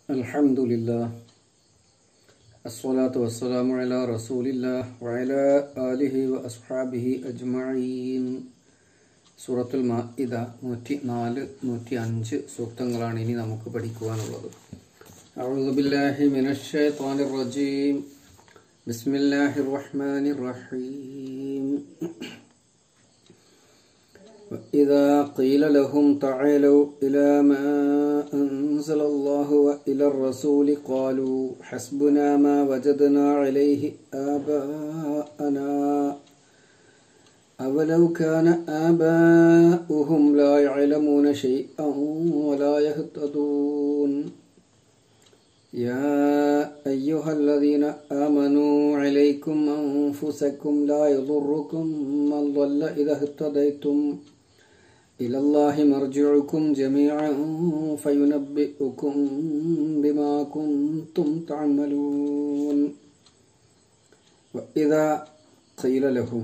الحمد لله الصلاة والسلام على رسول الله وعلى آله وأصحابه أجمعين സൂറത്തുൽ മാഇദ നൂറ്റി നാല് നൂറ്റി അഞ്ച് സൂക്തങ്ങളാണ് ഇനി നമുക്ക് പഠിക്കുവാനുള്ളത് أعوذ بالله من الشيطان الرجيم بسم الله الرحمن الرحيم وإذا قيل لهم تعالوا إلى ما أنزل الله وإلى الرسول قالوا حسبنا ما وجدنا عليه آباءنا أولو كان آباؤهم لا يعلمون شيئا ولا يهتدون يا أيها الذين آمنوا عليكم أنفسكم لا يضركم من ضل إذا اهتديتم إلى الله مرجعكم جميعا فينبئكم بما كنتم تعملون وإذا قيل لهم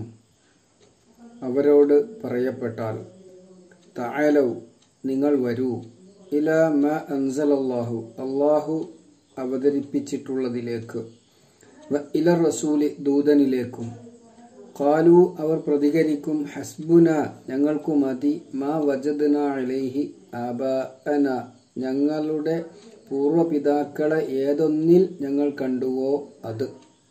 അവരോട് പറയപ്പെട്ടാൽ തായാലവ് നിങ്ങൾ വരൂ ഇല മ അൻസലല്ലാഹു അള്ളാഹു അവതരിപ്പിച്ചിട്ടുള്ളതിലേക്ക് വ ഇല റസൂലി ദൂതനിലേക്കും കാലു അവർ പ്രതികരിക്കും ഹസ്ബുന ഞങ്ങൾക്കു മതി മാ വജദ്ന അലൈഹി ആബാഅന ഞങ്ങളുടെ പൂർവപിതാക്കളെ ഏതൊന്നിൽ ഞങ്ങൾ കണ്ടുവോ അത്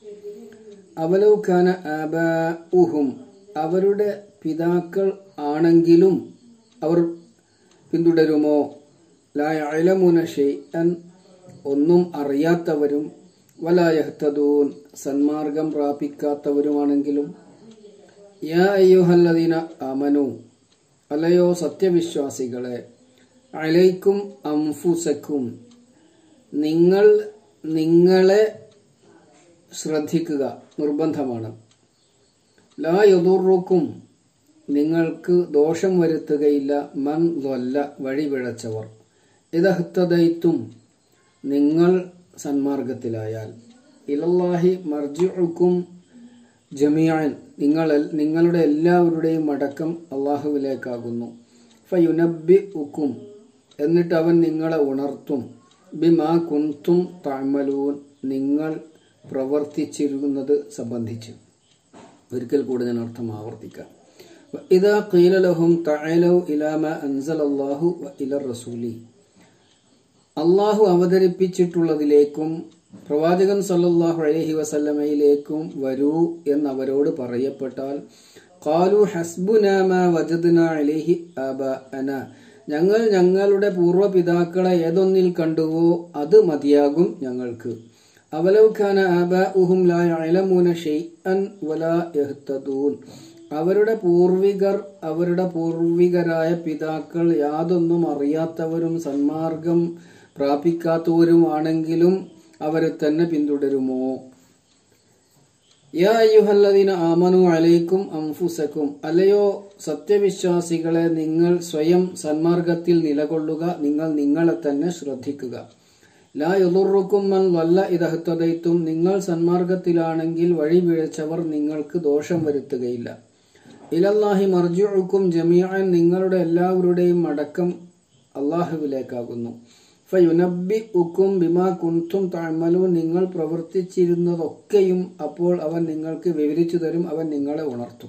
അവലൗഖാന ആബാഉഹും അവരുടെ പിതാക്കൾ ആണെങ്കിലും അവർ പിന്തുടരുമോ ലായലമുന ഷെയ്അൻ ഒന്നും അറിയാത്തവരും വലായഹ്തദൂൻ സന്മാർഗം പ്രാപിക്കാത്തവരുമാണെങ്കിലും യാ അയ്യുഹല്ലദീന അമനു അല്ലയോ സത്യവിശ്വാസികളെ അലൈക്കും അംഫുസക്കും നിങ്ങൾ നിങ്ങളെ ശ്രദ്ധിക്കുക നിർബന്ധമാണ് ലാ യദുറുക്കും നിങ്ങൾക്ക് ദോഷം വരുത്തുകയില്ല മൻ തൊല്ല വഴിപിഴച്ചവർ ഇതഹത്തതയ്ത്തും നിങ്ങൾ സന്മാർഗത്തിലായാൽ ഇലല്ലാഹി മർജിഉക്കും ജമിയാൻ നിങ്ങൾ നിങ്ങളുടെ എല്ലാവരുടെയും മടക്കം അള്ളാഹുവിലേക്കാകുന്നു ഫയുനബി ഉക്കും എന്നിട്ട് അവൻ നിങ്ങളെ ഉണർത്തും ബിമാ കുന്തും താമലൂൻ നിങ്ങൾ പ്രവർത്തിച്ചിരുന്നത് സംബന്ധിച്ച് ഒരിക്കൽ കൂടി ഞാൻ അർത്ഥം ആവർത്തിക്കാം ഇതാ കീലലഹും തഅലൗ ഇലാമ അൻസലല്ലാഹു വ ഇല റസൂലി അള്ളാഹു അവതരിപ്പിച്ചിട്ടുള്ളതിലേക്കും പ്രവാചകൻ സല്ലല്ലാഹു അലൈഹി വസല്ലമയിലേക്കും വരൂ എന്നവരോട് പറയപ്പെട്ടാൽ കാലു ഹസ്ബുനാമ വജദ്ന അലൈഹി അന ഞങ്ങൾ ഞങ്ങളുടെ പൂർവ്വപിതാക്കളെ ഏതൊന്നിൽ കണ്ടുവോ അത് മതിയാകും ഞങ്ങൾക്ക് അവലൗഖാന ആബാഉഹും ലാ യഅലമൂന ഷൈഅൻ വലാ യഹ്തദൂൻ അവരുടെ പൂർവികർ അവരുടെ പൂർവികരായ പിതാക്കൾ യാതൊന്നും അറിയാത്തവരും സന്മാർഗം പ്രാപിക്കാത്തവരുമാണെങ്കിലും അവരെ തന്നെ പിന്തുടരുമോ യാ അയ്യുഹല്ലദീന ആമനു അലൈക്കും അംഫുസക്കും അല്ലയോ സത്യവിശ്വാസികളെ നിങ്ങൾ സ്വയം സന്മാർഗത്തിൽ നിലകൊള്ളുക നിങ്ങൾ നിങ്ങളെ തന്നെ ശ്രദ്ധിക്കുക ലാ യുറുക്കും മൻ വല്ല ഇതഹത്തതയ്ത്തും നിങ്ങൾ സന്മാർഗത്തിലാണെങ്കിൽ വഴി വീഴ്ചവർ നിങ്ങൾക്ക് ദോഷം വരുത്തുകയില്ല ഇലല്ലാഹി മർജുക്കും ജമിയാൻ നിങ്ങളുടെ എല്ലാവരുടെയും അടക്കം അള്ളാഹുവിലേക്കാകുന്നു ഫയുനബി ഉക്കും ബിമാ കുന്തും താഴ്മലു നിങ്ങൾ പ്രവർത്തിച്ചിരുന്നതൊക്കെയും അപ്പോൾ അവൻ നിങ്ങൾക്ക് വിവരിച്ചു തരും അവൻ നിങ്ങളെ ഉണർത്തും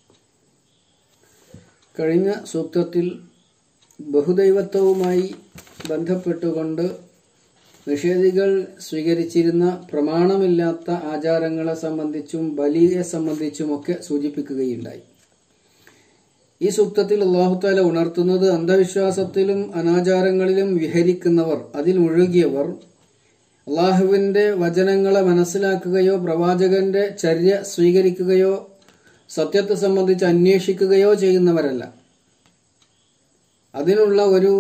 കഴിഞ്ഞ സൂക്തത്തിൽ ബഹുദൈവത്വവുമായി ബന്ധപ്പെട്ടുകൊണ്ട് നിഷേധികൾ സ്വീകരിച്ചിരുന്ന പ്രമാണമില്ലാത്ത ആചാരങ്ങളെ സംബന്ധിച്ചും ബലിയെ സംബന്ധിച്ചുമൊക്കെ സൂചിപ്പിക്കുകയുണ്ടായി ഈ സൂക്തത്തിൽ അള്ളാഹുത്താല ഉണർത്തുന്നത് അന്ധവിശ്വാസത്തിലും അനാചാരങ്ങളിലും വിഹരിക്കുന്നവർ അതിൽ മുഴുകിയവർ അള്ളാഹുവിന്റെ വചനങ്ങളെ മനസ്സിലാക്കുകയോ പ്രവാചകന്റെ ചര്യ സ്വീകരിക്കുകയോ സത്യത്തെ സംബന്ധിച്ച് അന്വേഷിക്കുകയോ ചെയ്യുന്നവരല്ല അതിനുള്ള ഒരു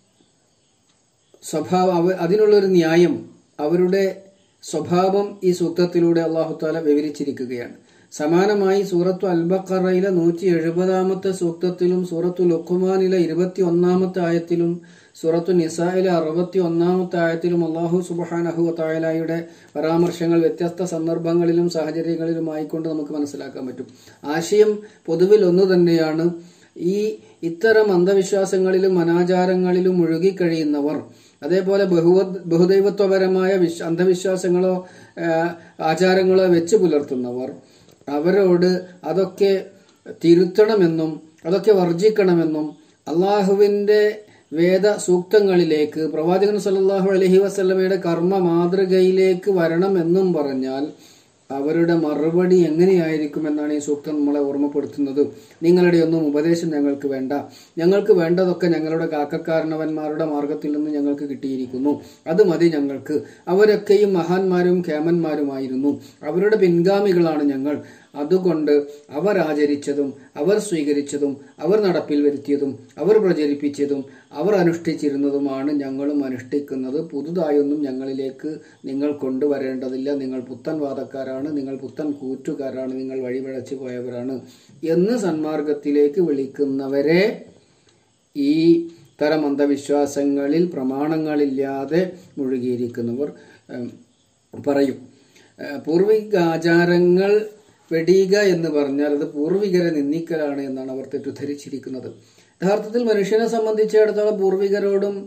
സ്വഭാവം അതിനുള്ള ഒരു ന്യായം അവരുടെ സ്വഭാവം ഈ സൂക്തത്തിലൂടെ അള്ളാഹുത്താല വിവരിച്ചിരിക്കുകയാണ് സമാനമായി സൂറത്തു അൽബക്കറയിലെ നൂറ്റി എഴുപതാമത്തെ സൂക്തത്തിലും സൂറത്തു ലുഖുമാനിലെ ഇരുപത്തി ഒന്നാമത്തെ ആയത്തിലും സൂറത്തു നിസായിലെ അറുപത്തി ഒന്നാമത്തെ ആയത്തിലും അള്ളാഹു സുബാനഹു തായാലയുടെ പരാമർശങ്ങൾ വ്യത്യസ്ത സന്ദർഭങ്ങളിലും സാഹചര്യങ്ങളിലുമായിക്കൊണ്ട് നമുക്ക് മനസ്സിലാക്കാൻ പറ്റും ആശയം പൊതുവിൽ ഒന്നു തന്നെയാണ് ഈ ഇത്തരം അന്ധവിശ്വാസങ്ങളിലും അനാചാരങ്ങളിലും മുഴുകിക്കഴിയുന്നവർ അതേപോലെ ബഹുവ ബഹുദൈവത്വപരമായ വിശ്വ അന്ധവിശ്വാസങ്ങളോ ആ, ആചാരങ്ങളോ വെച്ച് പുലർത്തുന്നവർ അവരോട് അതൊക്കെ തിരുത്തണമെന്നും അതൊക്കെ വർജിക്കണമെന്നും അള്ളാഹുവിന്റെ വേദ സൂക്തങ്ങളിലേക്ക് പ്രവാചകൻ സല്ലല്ലാഹു അലൈഹി വസല്ലമയുടെ കർമ്മ മാതൃകയിലേക്ക് വരണമെന്നും പറഞ്ഞാൽ അവരുടെ മറുപടി എങ്ങനെയായിരിക്കും എന്നാണ് ഈ സൂക്തം നമ്മളെ ഓർമ്മപ്പെടുത്തുന്നത് നിങ്ങളുടെ ഒന്നും ഉപദേശം ഞങ്ങൾക്ക് വേണ്ട ഞങ്ങൾക്ക് വേണ്ടതൊക്കെ ഞങ്ങളുടെ കാക്കക്കാരണവന്മാരുടെ മാർഗത്തിൽ നിന്ന് ഞങ്ങൾക്ക് കിട്ടിയിരിക്കുന്നു അത് മതി ഞങ്ങൾക്ക് അവരൊക്കെയും മഹാന്മാരും ഖേമന്മാരുമായിരുന്നു അവരുടെ പിൻഗാമികളാണ് ഞങ്ങൾ അതുകൊണ്ട് അവർ ആചരിച്ചതും അവർ സ്വീകരിച്ചതും അവർ നടപ്പിൽ വരുത്തിയതും അവർ പ്രചരിപ്പിച്ചതും അവർ അനുഷ്ഠിച്ചിരുന്നതുമാണ് ഞങ്ങളും അനുഷ്ഠിക്കുന്നത് പുതുതായൊന്നും ഞങ്ങളിലേക്ക് നിങ്ങൾ കൊണ്ടുവരേണ്ടതില്ല നിങ്ങൾ പുത്തൻ വാദക്കാരാണ് നിങ്ങൾ പുത്തൻ കൂറ്റുകാരാണ് നിങ്ങൾ വഴിപിഴച്ചു പോയവരാണ് എന്ന് സന്മാർഗത്തിലേക്ക് വിളിക്കുന്നവരെ ഈ തരം അന്ധവിശ്വാസങ്ങളിൽ പ്രമാണങ്ങളില്ലാതെ മുഴുകിയിരിക്കുന്നവർ ഏം, പറയും ഏഹ്, പൂർവിക ആചാരങ്ങൾ വെടിയുക എന്ന് പറഞ്ഞാൽ അത് പൂർവികരെ നിന്ദിക്കലാണ് എന്നാണ് അവർ തെറ്റിദ്ധരിച്ചിരിക്കുന്നത് യഥാർത്ഥത്തിൽ മനുഷ്യനെ സംബന്ധിച്ചിടത്തോളം പൂർവികരോടും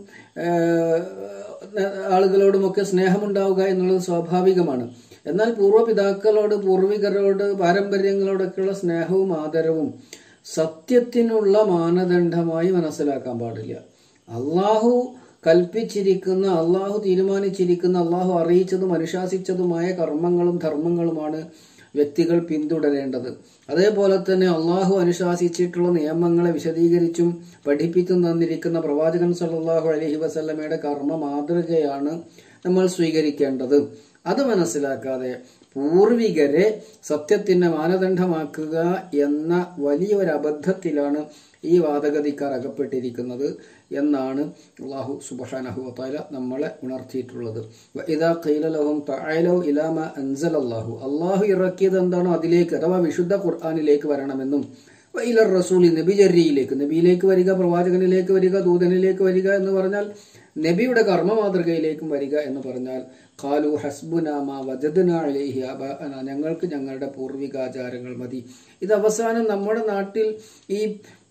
ഏഹ്, ആളുകളോടുമൊക്കെ സ്നേഹമുണ്ടാവുക എന്നുള്ളത് സ്വാഭാവികമാണ് എന്നാൽ പൂർവ്വപിതാക്കളോട് പൂർവികരോട് പാരമ്പര്യങ്ങളോടൊക്കെയുള്ള സ്നേഹവും ആദരവും സത്യത്തിനുള്ള മാനദണ്ഡമായി മനസ്സിലാക്കാൻ പാടില്ല അള്ളാഹു കൽപ്പിച്ചിരിക്കുന്ന അള്ളാഹു തീരുമാനിച്ചിരിക്കുന്ന അള്ളാഹു അറിയിച്ചതും അനുശാസിച്ചതുമായ കർമ്മങ്ങളും ധർമ്മങ്ങളുമാണ് വ്യക്തികൾ പിന്തുടരേണ്ടത് അതേപോലെ തന്നെ അള്ളാഹു അനുശാസിച്ചിട്ടുള്ള നിയമങ്ങളെ വിശദീകരിച്ചും പഠിപ്പിച്ചും തന്നിരിക്കുന്ന പ്രവാചകൻ സല്ലല്ലാഹു അലൈഹി വസല്ലമയുടെ കർമ്മ മാതൃകയാണ് നമ്മൾ സ്വീകരിക്കേണ്ടത് അത് മനസ്സിലാക്കാതെ പൂർവികരെ സത്യത്തിന്റെ മാനദണ്ഡമാക്കുക എന്ന വലിയൊരു അബദ്ധത്തിലാണ് ഈ വാദഗതിക്കാർ അകപ്പെട്ടിരിക്കുന്നത് എന്നാണ് അള്ളാഹു സുബഹാനഹു വതാല നമ്മളെ ഉണർത്തിയിട്ടുള്ളത് ഇതാ കൈലലഹും തഅലൗ ഇലാമ അൻസൽ അള്ളാഹു അള്ളാഹു ഇറക്കിയത് എന്താണോ അതിലേക്ക് അഥവാ വിശുദ്ധ ഖുർആാനിലേക്ക് വരണമെന്നും വൈലർ റസൂലി നബിചര്യയിലേക്ക് നബിയിലേക്ക് വരിക പ്രവാചകനിലേക്ക് വരിക ദൂതനിലേക്ക് വരിക എന്ന് പറഞ്ഞാൽ നബിയുടെ കർമ്മ മാതൃകയിലേക്കും വരിക എന്ന് പറഞ്ഞാൽ ഖാലു ഹസ്ബുനാമ വജദ്ന അലൈഹി അബാഅന ഞങ്ങൾക്ക് ഞങ്ങളുടെ പൂർവികാചാരങ്ങൾ മതി ഇത് അവസാനം നമ്മുടെ നാട്ടിൽ ഈ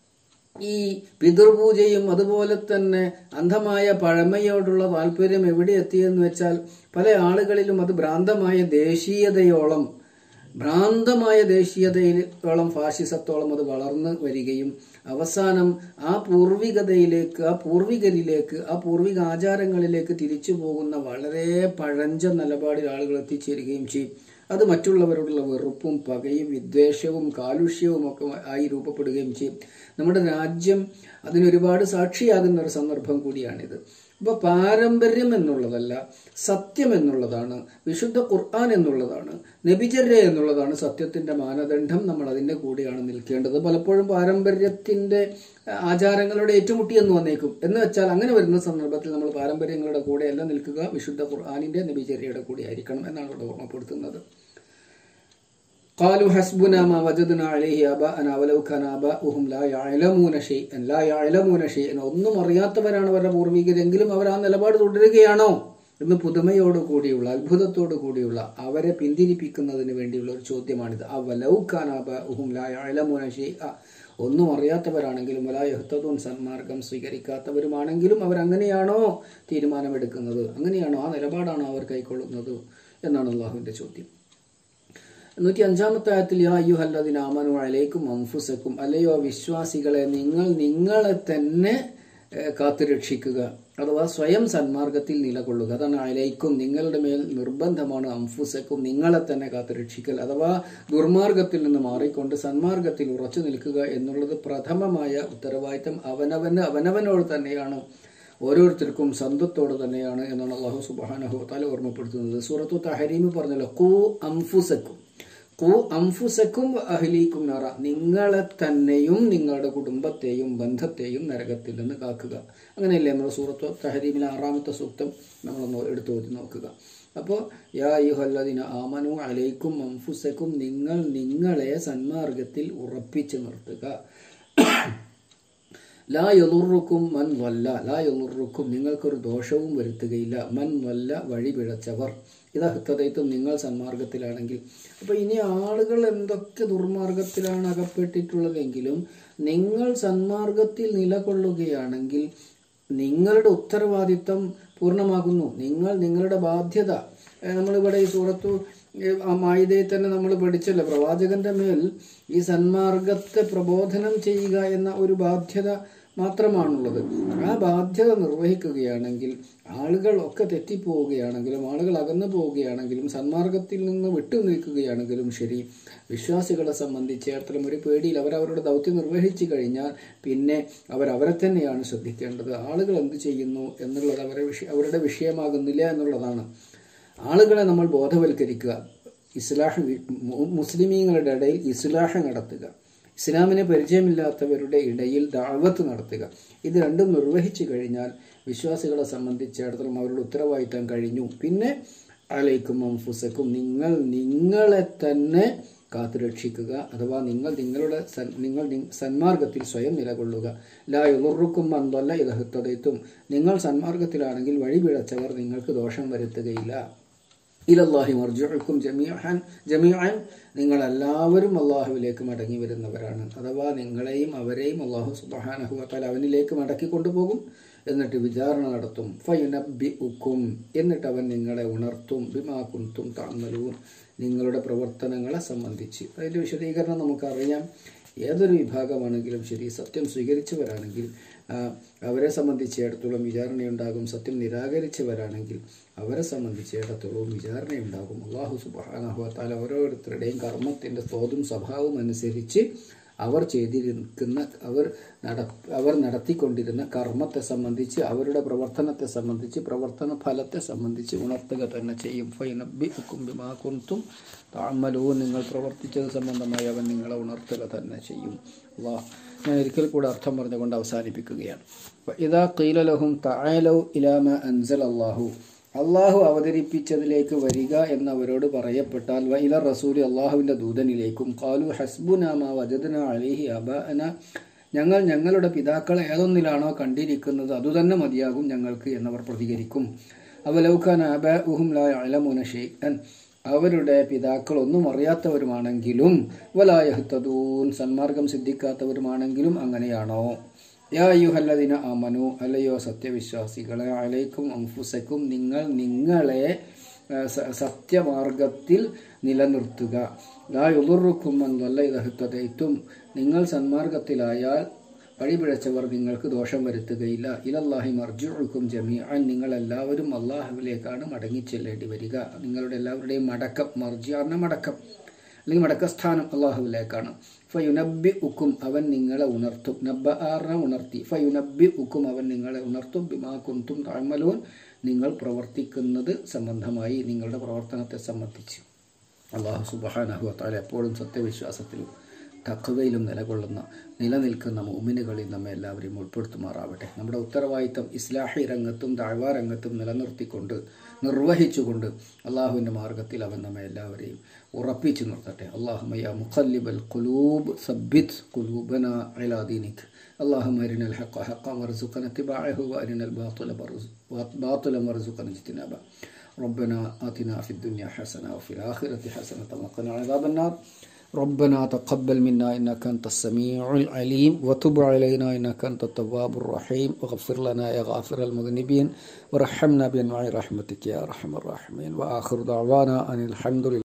ഈ പിതൃപൂജയും അതുപോലെ തന്നെ അന്ധമായ പഴമയോടുള്ള താല്പര്യം എവിടെ എത്തിയെന്ന് വെച്ചാൽ പല ആളുകളിലും അത് ഭ്രാന്തമായ ദേശീയതയോളം ഭ്രാന്തമായ ദേശീയതയോളം ഫാഷിസത്തോളം അത് വളർന്നു വരികയും അവസാനം ആ പൂർവികതയിലേക്ക് ആ പൂർവികരിലേക്ക് ആ പൂർവിക ആചാരങ്ങളിലേക്ക് തിരിച്ചു പോകുന്ന വളരെ പഴഞ്ച നിലപാടിൽ ആളുകൾ എത്തിച്ചേരുകയും ചെയ്യും അത് മറ്റുള്ളവരോടുള്ള വെറുപ്പും പകയും വിദ്വേഷവും കാലുഷ്യവും ഒക്കെ ആയി രൂപപ്പെടുകയും ചെയ്യും നമ്മുടെ രാജ്യം അതിനൊരുപാട് സാക്ഷിയാകുന്ന ഒരു സന്ദർഭം കൂടിയാണിത് അപ്പോൾ പാരമ്പര്യം എന്നുള്ളതല്ല സത്യം എന്നുള്ളതാണ് വിശുദ്ധ ഖുർആൻ എന്നുള്ളതാണ് നബിചര്യ എന്നുള്ളതാണ് സത്യത്തിന്റെ മാനദണ്ഡം നമ്മൾ അതിന്റെ കൂടെയാണ് നിൽക്കേണ്ടത് പലപ്പോഴും പാരമ്പര്യത്തിന്റെ ആചാരങ്ങളുടെ ഏറ്റുമുട്ടി എന്ന് വന്നേക്കും എന്ന് വെച്ചാൽ അങ്ങനെ വരുന്ന സന്ദർഭത്തിൽ നമ്മൾ പാരമ്പര്യങ്ങളുടെ കൂടെയല്ല നിൽക്കുക വിശുദ്ധ ഖുർആാനിന്റെ നബിചര്യയുടെ കൂടെ ആയിരിക്കണം എന്നാണ് ഇവിടെ ഓർമ്മപ്പെടുത്തുന്നത് قالوا حسبنا ما وجدنا عليه آباءنا ولو كان آباؤهم لا يعلمون شيئا لا يعلمون شيئا ഒന്നും അറിയാത്തവരാണ് അവരുടെ പൂർവികരെങ്കിലും അവർ ആ നിലപാട് തുടരുകയാണോ എന്ന് പുതുമയോട് കൂടിയുള്ള അത്ഭുതത്തോട് കൂടിയുള്ള അവരെ പിന്തിരിപ്പിക്കുന്നതിന് വേണ്ടിയുള്ള ഒരു ചോദ്യമാണിത് ആ വലൗഖാനാബുഹും ലാ യഅലമൂന ഷൈഅ ഒന്നും അറിയാത്തവരാണെങ്കിലും വലാ യഹ്തദൂൻ സന്മാർഗം സ്വീകരിക്കാത്തവരുമാണെങ്കിലും അവർ അങ്ങനെയാണോ തീരുമാനമെടുക്കുന്നത് അങ്ങനെയാണോ ആ നിലപാടാണോ അവർ കൈക്കൊള്ളുന്നത് എന്നാണ് അള്ളാഹുവിന്റെ ചോദ്യം നൂറ്റി അഞ്ചാമത്തെ ആയത്തിൽ യാ അയ്യുഹല്ലദിന ആമനു അലൈക്കും അംഫുസക്കും അല്ലയോ വിശ്വാസികളെ നിങ്ങൾ നിങ്ങളെ തന്നെ ഏഹ്, കാത്തുരക്ഷിക്കുക അഥവാ സ്വയം സന്മാർഗത്തിൽ നിലകൊള്ളുക അതാണ് അലൈക്കും നിങ്ങളുടെ മേൽ നിർബന്ധമാണ് അംഫുസക്കും നിങ്ങളെ തന്നെ കാത്തുരക്ഷിക്കൽ അഥവാ ദുർമാർഗത്തിൽ നിന്ന് മാറിക്കൊണ്ട് സന്മാർഗത്തിൽ ഉറച്ചു നിൽക്കുക എന്നുള്ളത് പ്രഥമമായ ഉത്തരവാദിത്തം അവനവന് അവനവനോട് തന്നെയാണ് ഓരോരുത്തർക്കും സ്വന്തത്തോട് തന്നെയാണ് എന്നാണ് അള്ളാഹു സുബാനഹു താല ഓർമ്മപ്പെടുത്തുന്നത് സൂറത്തു തഹരീമ് പറഞ്ഞല്ലോ കൂ അംഫുസക്കും കൂ അംഫുസക്കും അഹ്ലീക്കും നറ നിങ്ങളെ തന്നെയും നിങ്ങളുടെ കുടുംബത്തെയും ബന്ധത്തെയും നരകത്തിൽ നിന്ന് കാക്കുക അങ്ങനെയല്ലേ നമ്മൾ സൂറത്ത് തഹരീമിലെ ആറാമത്തെ സൂക്തം നമ്മളൊന്ന് എടുത്തു ഓതി നോക്കുക അപ്പോൾ യാ യുഹല്ലദിന ആമനു അലൈക്കും അംഫുസക്കും നിങ്ങൾ നിങ്ങളെ സന്മാർഗത്തിൽ ഉറപ്പിച്ചു നിർത്തുക ലാ യലുറുക്കും മൻ വല്ല ലാ യലുറുക്കും നിങ്ങൾക്കൊരു ദോഷവും വരുത്തുകയില്ല മൻ വല്ല വഴി പിഴച്ചവർ ഇതഹത്തതയ്ത്തും നിങ്ങൾ സന്മാർഗത്തിലാണെങ്കിൽ അപ്പോൾ ഇനി ആളുകൾ എന്തൊക്കെ ദുർമാർഗത്തിലാണ് അകപ്പെട്ടിട്ടുള്ളതെങ്കിലും നിങ്ങൾ സന്മാർഗത്തിൽ നിലകൊള്ളുകയാണെങ്കിൽ നിങ്ങളുടെ ഉത്തരവാദിത്തം പൂർണ്ണമാകുന്നു നിങ്ങൾ നിങ്ങളുടെ ബാധ്യത ഏഹ് നമ്മളിവിടെ ഈ സൂറത്തു ഏഹ് ആ മായിതയിൽ തന്നെ നമ്മൾ പഠിച്ചല്ലോ പ്രവാചകന്റെ മേൽ ഈ സന്മാർഗത്തെ പ്രബോധനം ചെയ്യുക എന്ന ഒരു ബാധ്യത മാത്രമാണുള്ളത് ആ ബാധ്യത നിർവഹിക്കുകയാണെങ്കിൽ ആളുകൾ ഒക്കെ തെറ്റിപ്പോവുകയാണെങ്കിലും ആളുകൾ അകന്നു പോവുകയാണെങ്കിലും സന്മാർഗത്തിൽ നിന്ന് വിട്ടു നിൽക്കുകയാണെങ്കിലും ശരി വിശ്വാസികളെ സംബന്ധിച്ചിടത്തോളം ഒരു പേടിയിൽ അവരവരുടെ ദൗത്യം നിർവഹിച്ചു കഴിഞ്ഞാൽ പിന്നെ അവരവരെ തന്നെയാണ് ശ്രദ്ധിക്കേണ്ടത് ആളുകൾ എന്ത് ചെയ്യുന്നു എന്നുള്ളത് അവരെ വിഷയ അവരുടെ വിഷയമാകുന്നില്ല എന്നുള്ളതാണ് ആളുകളെ നമ്മൾ ബോധവൽക്കരിക്കുക ഇസ്ലാഹ് വി- മു- മുസ്ലിമീങ്ങളുടെ ഇടയിൽ ഇസ്ലാഹ് നടത്തുക ഇസ്ലാമിനെ പരിചയമില്ലാത്തവരുടെ ഇടയിൽ ദാവത്ത് നടത്തുക ഇത് രണ്ടും നിർവഹിച്ചു കഴിഞ്ഞാൽ വിശ്വാസികളെ സംബന്ധിച്ചിടത്തോളം അവരുടെ ഉത്തരവാദിത്തം കഴിഞ്ഞു പിന്നെ അലൈക്കും അംഫുസക്കും നിങ്ങൾ നിങ്ങളെ തന്നെ കാത്തുരക്ഷിക്കുക അഥവാ നിങ്ങൾ നിങ്ങളുടെ സൻ- നിങ്ങൾ നി- സന്മാർഗത്തിൽ സ്വയം നിലകൊള്ളുക ലാ യുറുക്കും അന്തല്ല ഇലഹത്തതയ്ത്തും നിങ്ങൾ സന്മാർഗത്തിലാണെങ്കിൽ വഴിപിഴച്ചവർ നിങ്ങൾക്ക് ദോഷം വരുത്തുകയില്ല ഇലല്ലാഹി മർജുക്കും ജമീഅൻ ജമീഅൻ നിങ്ങൾ എല്ലാവരും അള്ളാഹുവിലേക്ക് മടങ്ങി വരുന്നവരാണ് അഥവാ നിങ്ങളെയും അവരെയും അള്ളാഹു സുബ്ഹാനഹു വതആല അവനിലേക്ക് മടക്കി കൊണ്ടുപോകും എന്നിട്ട് വിചാരണ നടത്തും ഫയുനബി ഉക്കും എന്നിട്ട് അവൻ നിങ്ങളെ ഉണർത്തും ബിമാ കുന്തും താങ്ങലൂൻ നിങ്ങളുടെ പ്രവർത്തനങ്ങളെ സംബന്ധിച്ച് അതിൻ്റെ വിശദീകരണം നമുക്കറിയാം ഏതൊരു വിഭാഗമാണെങ്കിലും ശരി സത്യം സ്വീകരിച്ചവരാണെങ്കിൽ ആ, അവരെ സംബന്ധിച്ചിടത്തോളം വിചാരണയുണ്ടാകും സത്യം നിരാകരിച്ചവരാണെങ്കിൽ അവരെ സംബന്ധിച്ചിടത്തോളം വിചാരണയുണ്ടാകും അള്ളാഹു സുബാനഹുത്താൽ ഓരോരുത്തരുടെയും കർമ്മത്തിൻ്റെ തോതും സ്വഭാവവും അനുസരിച്ച് അവർ ചെയ്തിരിക്കുന്ന അവർ നട അവർ നടത്തിക്കൊണ്ടിരുന്ന കർമ്മത്തെ സംബന്ധിച്ച് അവരുടെ പ്രവർത്തനത്തെ സംബന്ധിച്ച് പ്രവർത്തന ഫലത്തെ സംബന്ധിച്ച് ഉണർത്തുക തന്നെ ചെയ്യും ഫൈനബി ബിമാ കുന്തും താമലൂ നിങ്ങൾ പ്രവർത്തിച്ചത് സംബന്ധമായി അവൻ നിങ്ങളെ ഉണർത്തുക തന്നെ ചെയ്യും അള്ളാഹ് ഞാൻ ഒരിക്കൽ കൂടെ അർത്ഥം പറഞ്ഞുകൊണ്ട് അവസാനിപ്പിക്കുകയാണ് ഇതാ കീലലഹും തായലൗ ഇലാമ അൻസൽ അള്ളാഹു അള്ളാഹു അവതരിപ്പിച്ചതിലേക്ക് വരിക എന്നവരോട് പറയപ്പെട്ടാൽ വൈല റസൂലി അള്ളാഹുവിൻ്റെ ദൂതനിലേക്കും കാലു ഹസ്ബുനാമ വജദന അലിഹി അബഅന ഞങ്ങൾ ഞങ്ങളുടെ പിതാക്കളെ ഏതൊന്നിലാണോ കണ്ടിരിക്കുന്നത് അതുതന്നെ മതിയാകും ഞങ്ങൾക്ക് എന്നവർ പ്രതികരിക്കും അവലൗഖാൻ അബഉഹും ലാ യഅലമുന ഷൈഅൻ അവരുടെ പിതാക്കൾ ഒന്നും അറിയാത്തവരുമാണെങ്കിലും വലായഹ്തദൂൻ സന്മാർഗം സിദ്ധിക്കാത്തവരുമാണെങ്കിലും അങ്ങനെയാണോ യാ യുഹല്ലദിന അമനു അല്ലയോ സത്യവിശ്വാസികളെ അലൈക്കും അംഫുസക്കും നിങ്ങൾ നിങ്ങളെ ആ, സ- സത്യമാർഗത്തിൽ നിലനിർത്തുക ലാ യുദുറുക്കും എന്നല്ല ഇതഹത്തതയ്ത്തും നിങ്ങൾ സന്മാർഗത്തിലായാൽ വഴിപിഴച്ചവർ നിങ്ങൾക്ക് ദോഷം വരുത്തുകയില്ല ഇലല്ലാഹി മർജുക്കും ജമീഅൻ നിങ്ങൾ എല്ലാവരും അള്ളാഹുവിലേക്കാണ് മടങ്ങിച്ചെല്ലേണ്ടി വരിക നിങ്ങളുടെ എല്ലാവരുടെയും മടക്കം മർജിയാറിന മടക്കം അല്ലെങ്കിൽ മടക്കസ്ഥാനം അള്ളാഹുവിലേക്കാണ് ഫയുനബി ഉക്കും അവൻ നിങ്ങളെ ഉണർത്തും നബ്ബ ആറിനെ ഉണർത്തി ഫയുനബി ഉക്കും അവൻ നിങ്ങളെ ഉണർത്തും ബിമാ കുന്തും താഴ്മലോൻ നിങ്ങൾ പ്രവർത്തിക്കുന്നത് സംബന്ധമായി നിങ്ങളുടെ പ്രവർത്തനത്തെ സംബന്ധിച്ച് അള്ളാഹു സുബഹാനഹു താല എപ്പോഴും സത്യവിശ്വാസത്തിലും തക്കവയിലും നിലകൊള്ളുന്ന നിലനിൽക്കുന്ന മോമിനുകളിൽ നമ്മെ എല്ലാവരെയും ഉൾപ്പെടുത്തുമാറാവട്ടെ നമ്മുടെ ഉത്തരവാദിത്തം ഇസ്ലാഹി രംഗത്തും താഴ്വാ രംഗത്തും നിലനിർത്തിക്കൊണ്ട് നിർവഹിച്ചുകൊണ്ട് അള്ളാഹുവിൻ്റെ മാർഗത്തിൽ അവൻ നമ്മെ എല്ലാവരെയും ഉറപ്പിച്ചു നിർത്തട്ടെ അള്ളാഹുമയ മുഖല്ലിബൽ ഖുലൂബ് സബ്ബിത് ഖുലൂബന അലാ ദീനിക് اللهم أرنا الحق حقا وارزقنا اتباعه وأرنا الباطل برز- باطلا وارزقنا اجتنابه ربنا آتنا في الدنيا حسنة وفي الآخرة حسنة وقنا عذاب النار ربنا تقبل منا إنك أنت السميع العليم وتب علينا إنك أنت التواب الرحيم واغفر لنا يا غافر المذنبين وارحمنا بأنواع رحمتك يا أرحم الراحمين وآخر دعوانا أن الحمد لله